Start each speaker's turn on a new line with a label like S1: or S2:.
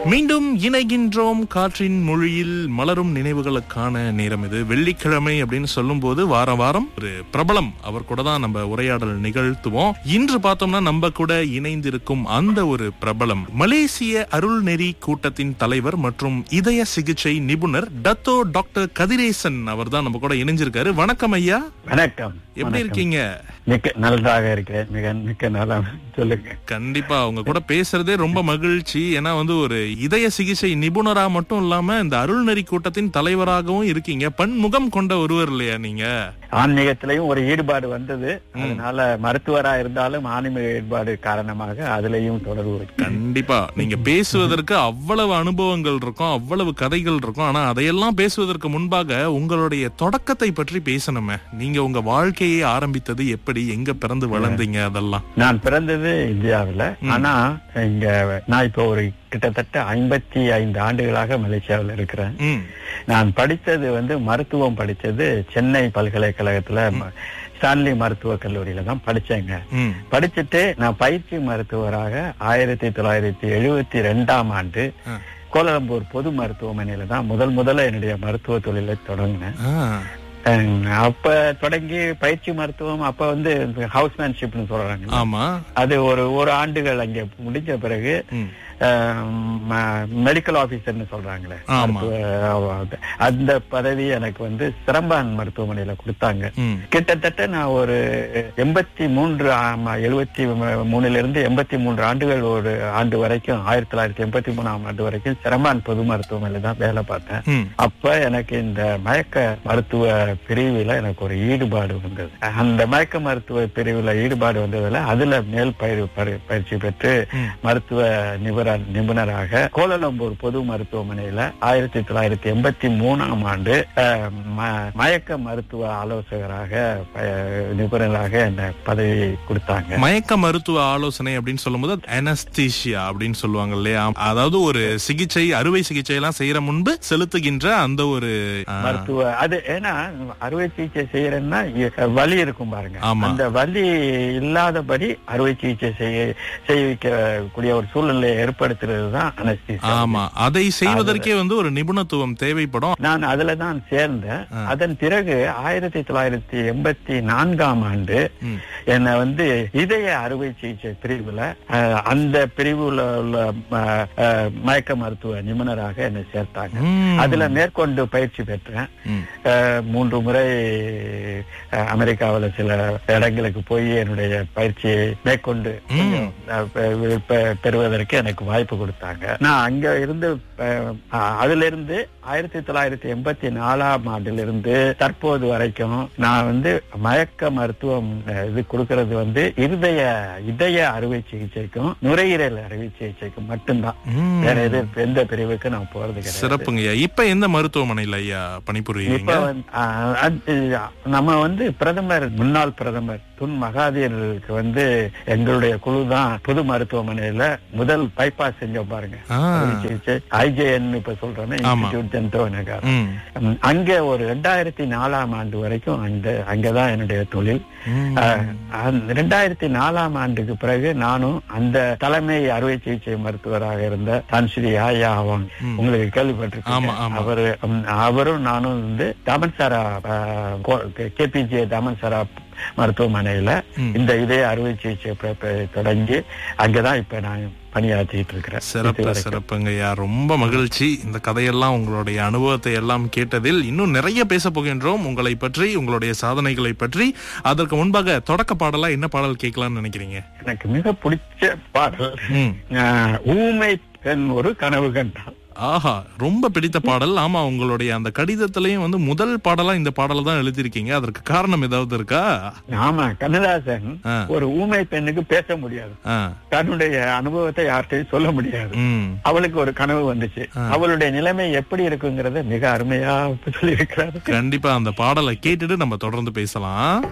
S1: மீண்டும் இணைகின்றோம் காற்றின் மொழியில் மலரும் நினைவுகளுக்கான நேரம் இது வெள்ளிக்கிழமை அப்படின்னு சொல்லும்போது வாரம் வாரம் ஒரு பிரபலம் அவர் கூட தான் நம்ம உரையாடல் நிகழ்த்துவோம் இன்று பார்த்தோம்னா நம்ம கூட இணைந்திருக்கும் அந்த ஒரு பிரபலம் மலேசிய அருள்நெறி கூட்டத்தின் தலைவர் மற்றும் இதய சிகிச்சை நிபுணர் டத்தோ டாக்டர் கதிரேசன் அவர் தான் நம்ம கூட இணைஞ்சிருக்காரு வணக்கம் ஐயா
S2: வணக்கம்
S1: எப்படி இருக்கீங்க
S2: மிக்க நன்றாக இருக்கிறேன் மிக மிக்க நல்லா சொல்லுங்க
S1: கண்டிப்பா உங்க கூட பேசுறதே ரொம்ப மகிழ்ச்சி ஏன்னா வந்து ஒரு இதய சிகிச்சை நிபுணரா மட்டும் இல்லாம இந்த அருள்நெறி கூட்டத்தின் தலைவராகவும் இருக்கீங்க பன்முகம் கொண்ட ஒருவர் இல்லையா நீங்க
S2: ஆன்மீகத்திலையும் ஒரு ஈடுபாடு வந்தது அதனால மருத்துவரா இருந்தாலும் ஆன்மீக ஈடுபாடு காரணமாக அதுலயும் தொடர்பு இருக்கு.
S1: கண்டிப்பா நீங்க பேசுவதற்கு அவ்வளவு அனுபவங்கள் இருக்கும் அவ்வளவு கதைகள் இருக்கும் ஆனா அதையெல்லாம் பேசுவதற்கு முன்பாக உங்களுடைய தொடக்கத்தை பற்றி பேசணுமே நீங்க உங்க வாழ்க்கையை ஆரம்பித்தது எப்படி எங்க பிறந்து வளர்ந்தீங்க அதெல்லாம்
S2: நான் பிறந்தது இந்தியாவுல ஆனா இங்க நான் இப்போ ஒரு கிட்டத்தட்ட ஐம்பத்தி ஐந்து ஆண்டுகளாக மலேசியாவில் இருக்கிறேன்
S1: ம்
S2: நான் படித்தது வந்து மருத்துவம் படிச்சது சென்னை பல்கலைக்கழகத்துல ம- ஸ்டான்லி மருத்துவக் கல்லூரியில தான் படிச்சேங்க
S1: ம்
S2: படிச்சுட்டு நான் பயிற்சி மருத்துவராக ஆயிரத்தி தொள்ளாயிரத்தி எழுபத்தி ரெண்டாம் ஆண்டு
S1: ஆ.
S2: கோலாலம்பூர் பொது மருத்துவமனையில தான் முதல் முதல்ல என்னுடைய மருத்துவ தொழிலை தொடங்கினேன்
S1: ஆ,
S2: அஹ் அப்ப தொடங்கி பயிற்சி மருத்துவம் அப்ப வந்து ஹவுஸ்மேன்ஷிப்னு சொல்றாங்க
S1: ஆமா
S2: அது ஒரு ஒரு ஆண்டுகள் அங்க முடிஞ்ச பிறகு
S1: ம்
S2: மெடிக்கல் ஆபீசர்னு சொல்றாங்களே
S1: ஆமா.
S2: மருத்துவ, அந்த பதவி எனக்கு வந்து சிரம்பான் மருத்துவமனையில கொடுத்தாங்க
S1: ம்
S2: கிட்டத்தட்ட நான் ஒரு எண்பத்தி மூன்று ஆமா, எழுபத்தி மூணுல இருந்து எண்பத்தி மூன்று ஆண்டுகள் ஒரு ஆண்டு வரைக்கும் ஆயிரத்தி தொள்ளாயிரத்தி எண்பத்தி மூணாம் ஆண்டு வரைக்கும் சிரமான் பொது மருத்துவமனையில தான் வேலை பார்த்தேன்
S1: ம்
S2: அப்ப எனக்கு இந்த மயக்க மருத்துவ பிரிவுல எனக்கு ஒரு ஈடுபாடு வந்தது அந்த மயக்க மருத்துவ பிரிவுல ஈடுபாடு வந்ததுல அதுல மேல் பயிர் பரி- பயிற்சி பெற்று
S1: ம்.
S2: மருத்துவ நிபுணர் நிபுணராக கோலாலம்பூர் பொது மருத்துவமனையில ஆயிரத்தி தொள்ளாயிரத்தி எண்பத்தி மூணாம் ஆண்டு அஹ், ம- மயக்க மருத்துவ ஆலோசகராக ப- நிபுணராக என்ன பதவி கொடுத்தாங்க
S1: மயக்க மருத்துவ ஆலோசனை அப்படின்னு சொல்லும்போது அனஸ்தீஷியா அப்படின்னு சொல்லுவாங்க இல்லையா அதாவது ஒரு சிகிச்சை அறுவை சிகிச்சை எல்லாம் செய்யற முன்பு செலுத்துகின்ற அந்த ஒரு ஆ,
S2: மருத்துவ அது ஏன்னா அறுவை சிகிச்சை செய்யறேன்னா இ- வலி இருக்கும் பாருங்க
S1: ஆமா.
S2: அந்த வலி இல்லாதபடி அறுவை சிகிச்சை செய்ய செய்விக்கக்கூடிய ஒரு சூழ்நிலையை ஏற்படுத்துறது தான் அனஸ்தீசியா
S1: ஆமா அதை செய்வதற்கே வந்து ஒரு நிபுணத்துவம் தேவைப்படும்
S2: நான் அதுல தான் சேர்ந்தேன் அதன் பிறகு ஆயிரத்தி தொள்ளாயிரத்தி எண்பத்தி நான்காம் ஆண்டு
S1: ம்.
S2: என்னை வந்து இதய அறுவை சிகிச்சை பிரிவுல அஹ், அந்த பிரிவுல உள்ள ம- அஹ், மயக்க மருத்துவ நிபுணராக என்னை சேர்த்தாங்க
S1: ம்.
S2: அதுல மேற்கொண்டு பயிற்சி பெற்றேன்
S1: ம்.
S2: அஹ், மூன்று முறை அஹ், அமெரிக்காவுல சில இடங்களுக்கு போய் என்னுடைய பயிற்சியை மேற்கொண்டு கொஞ்சம், அஹ், பெ- பெ- பெறுவதற்கு எனக்கு வாய்ப்பு கொடுத்தாங்க நான் அங்க இருந்து அஹ், அஹ், அதுல இருந்து ஆயிரத்தி தொள்ளாயிரத்தி எண்பத்தி நாலாம் ஆண்டிலிருந்து தற்போது வரைக்கும் நான் வந்து மயக்க மருத்துவம் அஹ், இது கொடுக்கறது வந்து இருதய இதய அறுவை சிகிச்சைக்கும் நுரையீரல் அறுவை சிகிச்சைக்கும் மட்டும்தான்
S1: ம்.
S2: வேற எது எந்த பிரிவுக்கு நான் போறது கிடையாது
S1: சிறப்புங்கய்யா இப்ப எந்த மருத்துவமனையில ஐயா பணிபுரியுறீங்க
S2: இப்ப வந்து, ஆ, அது, நம்ம வந்து பிரதமர் முன்னாள் பிரதமர் துன் மகாதீருக்கு வந்து எங்களுடைய குழு தான் பொது மருத்துவமனையில முதல் பைபாஸ் செஞ்சோம் பாருங்க
S1: ஆ.
S2: அறுவை சிகிச்சை ஐஜேஎன் இப்ப சொல்றோமே
S1: ஆமா.
S2: இன்ஸ்டிடியூட் ஜென்டோ நகர்
S1: ம்.
S2: ம், அங்க ஒரு ரெண்டாயிரத்தி நாலாம் ஆண்டு வரைக்கும் அந்த அங்கதான் என்னுடைய தொழில்
S1: ம்.
S2: அஹ், அந்த ரெண்டாயிரத்தி நாலாம் ஆண்டுக்கு பிறகு நானும் அந்த தலைமை அறுவை சிகிச்சை மருத்துவராக இருந்த தான்ஸ்ரீ ஆயா அவங்க
S1: ம்.
S2: உங்களுக்கு
S1: ஆமா,
S2: கேள்விப்பட்டிருக்கீங்க
S1: ஆமா.
S2: அவரு ம், அவரும் நானும் வந்து தாமன்சாரா கேபிஜே தாமன்சாரா மருத்துவமனையில
S1: ம்.
S2: இந்த இதய அறுவை சிகிச்சை ப- ப- தொடங்கி அங்கதான் இப்ப நான் பணியாற்றிட்டு இருக்கிறேன்
S1: சிறப்பு
S2: இதுவரைக்கும்.
S1: சிறப்புங்கய்யா ரொம்ப மகிழ்ச்சி இந்த கதையெல்லாம் உங்களுடைய அனுபவத்தை எல்லாம் கேட்டதில் இன்னும் நிறைய பேச போகின்றோம் உங்களை பற்றி உங்களுடைய சாதனைகளை பற்றி அதற்கு முன்பாக தொடக்க பாடலா என்ன பாடல் கேட்கலாம்னு நினைக்கிறீங்க
S2: எனக்கு மிக பிடிச்ச பாடல்
S1: ம்.
S2: அஹ், ஊமை பெண் ஒரு கனவு கண்டாள்
S1: ஆஹா ரொம்ப பிடித்த பாடல் ஆமா உங்களுடைய அந்த கடிதத்திலையும் வந்து முதல் பாடலா இந்த பாடலை தான் எழுதியிருக்கீங்க அதற்கு காரணம் ஏதாவது இருக்கா
S2: ஆமா கண்ணதாசன்
S1: ஆ.
S2: ஒரு ஊமை பெண்ணுக்கு பேச முடியாது
S1: ஆ.
S2: தன்னுடைய அனுபவத்தை யார்கிட்டயும் சொல்ல முடியாது
S1: ம்.
S2: அவளுக்கு ஒரு கனவு வந்துச்சு அவளுடைய நிலைமை எப்படி இருக்குங்கிறத மிக அருமையா சொல்லி இருக்கிறாரு
S1: கண்டிப்பா அந்த பாடலை கேட்டுட்டு நம்ம தொடர்ந்து பேசலாம்